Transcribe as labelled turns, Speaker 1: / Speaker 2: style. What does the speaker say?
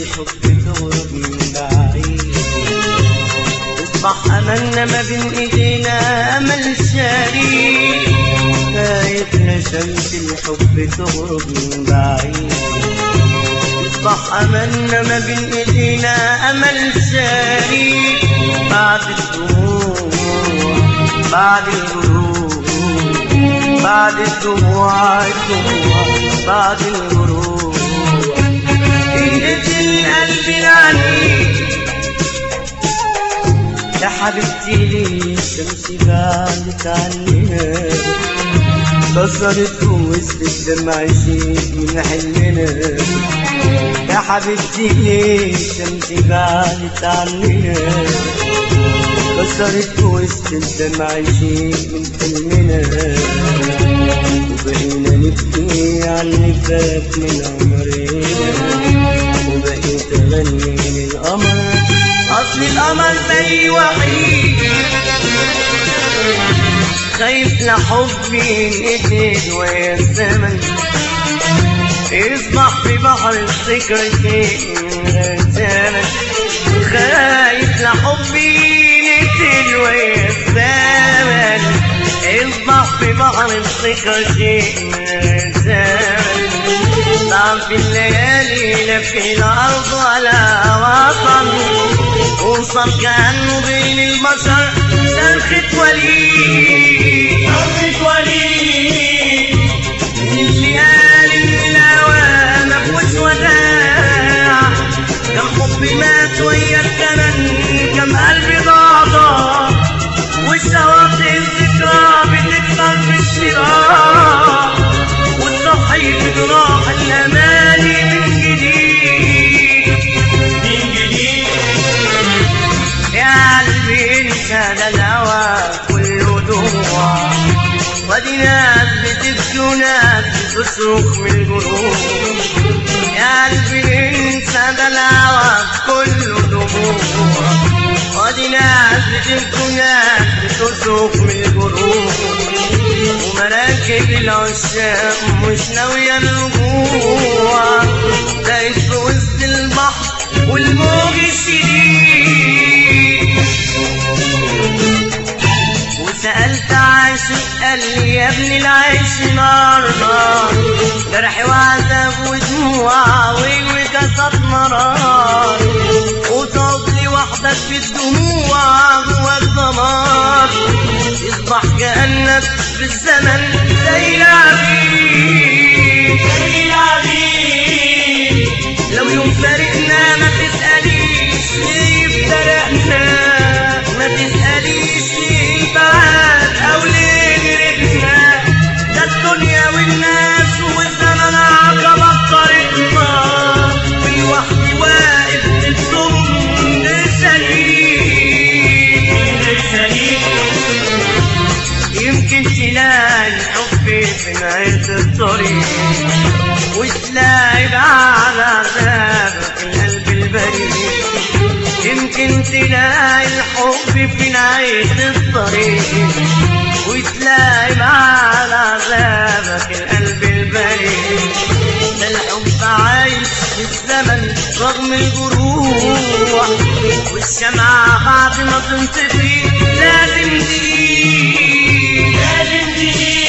Speaker 1: الحب تهرب من بعيد اصبح املنا ما بين ايدينا امل شريك خايف شمس الحب تغرب من بعيد اصبح املنا ما بين ايدينا امل شريك بعد الدموع بعد الغروب بعد الدموع الدموع بعد الغروب انت القلب العنيد يا حبيبتي ليه الشمس بعدت عننا كسرت وسط الدمع شيء من حلمنا يا حبيبتي ليه الشمس بعدت عننا كسرت وسط الدمع شيء من حلمنا وبقينا نبكي على اللي فات من عمرنا وبقيت اغني للقمر اصل القمر زي وحيد خايف لحبي انقتل ويا الزمن يصبح في بحر الذكرى شيء من غير زمن خايف لحبي نقتل ويا الزمن يصبح في بحر الذكرى شيء من غير زمن ضعف الليالي لا في الارض ولا وطن وصل كانه بين البشر صرخة وليد صرخة وليد الليالي الهوى مفوش وداع كم حب مات ويا الزمن كم قلبي ضاع والشواطئ الذكرى بتكسر في الشراع وتصحي في جراح الاماني من جديد من جديد يا قلبي انت ده الهوى كله دموع ودي ناس بتبكي وناس بتصرخ من الجروح يا قلبي انت ده الهوى كله دموع ودي ناس بتبكي وناس بتصرخ من الجروح ومراكب العشاق مش ناوية الرجوع دايس في وسط البحر والموج الشديد وسألت عاشق قال لي يا ابن العيش نار نار جرح وعذاب ودموع وكسر مرار وتقعد لي وحدك في الدموع جوا الدمار يصبح كأنك في الزمن زي العبيد زي العبيد لو يوم فارقنا ما تسأليش ليه افترقنا ما تسأليش ليه البعاد أو ليه جرحنا ده الدنيا والناس والزمن عقبة طريقنا والوحدي واقف تتصم لسنين يمكن تلاقي الحب في نهاية الطريق وتلاقي بعد عذابك القلب البريء يمكن تلاقي الحب في نهاية الطريق وتلاقي بعد عذابك القلب البريء ده الحب عايش في الزمن رغم الجروح والشمعة بعد ما تنطفي لازم تجيب لازم تجيب